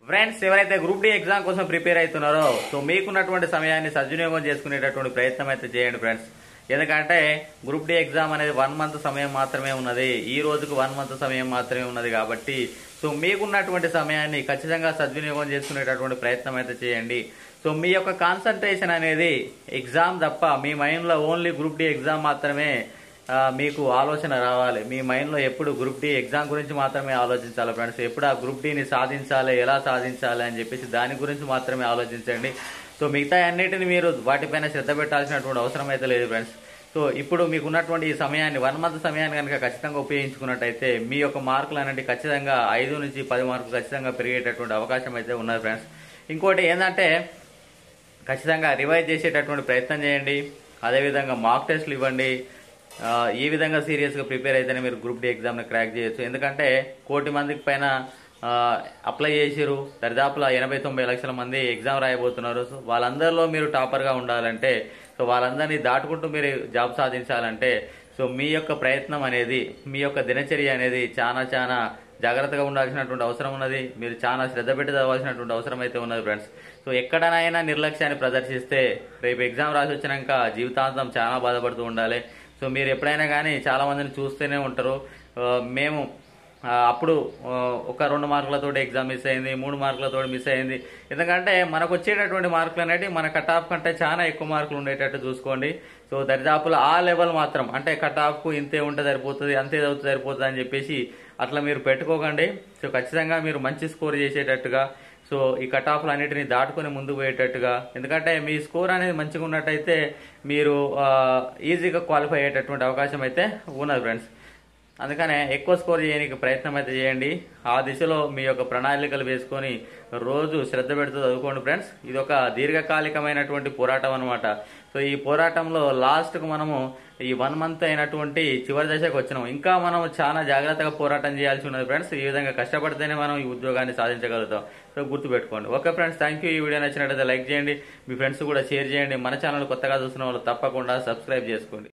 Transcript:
friends ఎవరైతే group D exam కోసం prepare అవుతున్నారో సో మీకున్నటువంటి సమయాన్ని సద్వినియోగం చేసుకునేటటువంటి ప్రయత్నం అయితే చేయండి ఫ్రెండ్స్ ఎందుకంటే గ్రూప్ డి ఎగ్జామ్ అనేది వన్ మంత్ సమయం మాత్రమే ఉన్నది ఈ రోజుకు వన్ మంత్ సమయం మాత్రమే ఉన్నది కాబట్టి సో మీకున్నటువంటి సమయాన్ని ఖచ్చితంగా సద్వినియోగం చేసుకునేటటువంటి ప్రయత్నం అయితే చేయండి సో మీ యొక్క కాన్సన్ట్రేషన్ అనేది ఎగ్జామ్ తప్ప మీ మైండ్లో ఓన్లీ గ్రూప్ డి ఎగ్జామ్ మాత్రమే ఆ, మీకు ఆలోచన రావాలి మీ మైండ్లో ఎప్పుడు గ్రూప్ డి ఎగ్జామ్ గురించి మాత్రమే ఆలోచించాలి ఫ్రెండ్స్ ఎప్పుడు ఆ గ్రూప్ డిని సాధించాలి ఎలా సాధించాలి అని చెప్పేసి దాని గురించి మాత్రమే ఆలోచించండి సో మిగతా అన్నిటిని మీరు వాటిపైన శ్రద్ధ పెట్టాల్సినటువంటి అవసరం అయితే లేదు ఫ్రెండ్స్ సో ఇప్పుడు మీకు ఉన్నటువంటి ఈ సమయాన్ని వన్ మంత్ సమయాన్ని కనుక ఖచ్చితంగా ఉపయోగించుకున్నట్టయితే మీ యొక్క మార్కులు అనేవి ఖచ్చితంగా ఐదు నుంచి పది మార్కులు ఖచ్చితంగా పెరిగేటటువంటి అవకాశం అయితే ఉన్నది ఫ్రెండ్స్ ఇంకోటి ఏంటంటే ఖచ్చితంగా రివైజ్ చేసేటటువంటి ప్రయత్నం చేయండి అదేవిధంగా మాక్ టెస్ట్లు ఇవ్వండి ఆ, ఈ విధంగా సీరియస్గా ప్రిపేర్ అయితేనే మీరు గ్రూప్ డి ఎగ్జామ్ని క్రాక్ చేయొచ్చు ఎందుకంటే కోటి మందికి పైన ఆ, అప్లై చేసిరు దరిదాపుల ఎనభై తొంభై లక్షల మంది ఎగ్జామ్ రాయబోతున్నారు సో వాళ్ళందరిలో మీరు టాపర్గా ఉండాలంటే సో వాళ్ళందరినీ దాటుకుంటూ మీరు జాబ్ సాధించాలంటే సో మీ యొక్క ప్రయత్నం అనేది మీ యొక్క దినచర్య అనేది చాలా చాలా జాగ్రత్తగా ఉండాల్సినటువంటి అవసరం ఉన్నది మీరు చాలా శ్రద్ధ పెట్టి చదవాల్సినటువంటి అవసరం అయితే ఉన్నది ఫ్రెండ్స్ సో ఎక్కడనైనా నిర్లక్ష్యాన్ని ప్రదర్శిస్తే రేపు ఎగ్జామ్ రాసి వచ్చినాక జీవితాంతం చాలా బాధపడుతూ ఉండాలి సో మీరు ఎప్పుడైనా కానీ చాలా మందిని చూస్తూనే ఉంటారు ఆ, మేము ఆ, అప్పుడు ఆ, ఒక రెండు మార్కులతోటి ఎగ్జామ్ మిస్ అయింది మూడు మార్కులతో మిస్ అయింది ఎందుకంటే మనకు వచ్చేటటువంటి మార్కులు అనేవి మన కట్ ఆఫ్ కంటే చాలా ఎక్కువ మార్కులు ఉండేటట్టు చూసుకోండి సో దరిదాపులో ఆ లెవెల్ మాత్రం అంటే కట్ ఆఫ్కు ఇంతే ఉంటే సరిపోతుంది అంతే చదివితే సరిపోతుంది అని చెప్పేసి అట్లా మీరు పెట్టుకోకండి సో ఖచ్చితంగా మీరు మంచి స్కోర్ చేసేటట్టుగా సో ఈ కట్ ఆఫ్లు అన్నిటిని దాటుకొని ముందుకు పోయేటట్టుగా ఎందుకంటే మీ స్కోర్ అనేది మంచిగా ఉన్నట్టయితే మీరు ఆ, ఈజీగా క్వాలిఫై అయ్యేటటువంటి అవకాశం అయితే ఉన్నది ఫ్రెండ్స్ అందుకనే ఎక్కువ స్కోర్ చేయడానికి ప్రయత్నం అయితే చేయండి ఆ దిశలో మీ యొక్క ప్రణాళికలు వేసుకొని రోజు శ్రద్ధ పెడుతూ చదువుకోండి ఫ్రెండ్స్ ఇది ఒక దీర్ఘకాలికమైనటువంటి పోరాటం అనమాట సో ఈ పోరాటంలో లాస్ట్కు మనము ఈ వన్ మంత్ అయినటువంటి చివరి దశకు వచ్చినాం ఇంకా మనం చాలా జాగ్రత్తగా పోరాటం చేయాల్సి ఉన్నది ఫ్రెండ్స్ ఈ విధంగా కష్టపడితేనే మనం ఈ ఉద్యోగాన్ని సాధించగలుగుతాం సో గుర్తుపెట్టుకోండి ఓకే ఫ్రెండ్స్ థ్యాంక్ యూ ఈ వీడియో నచ్చినట్లయితే లైక్ చేయండి మీ ఫ్రెండ్స్ కూడా షేర్ చేయండి మన ఛానల్ కొత్తగా చూసిన వాళ్ళు తప్పకుండా సబ్స్క్రైబ్ చేసుకోండి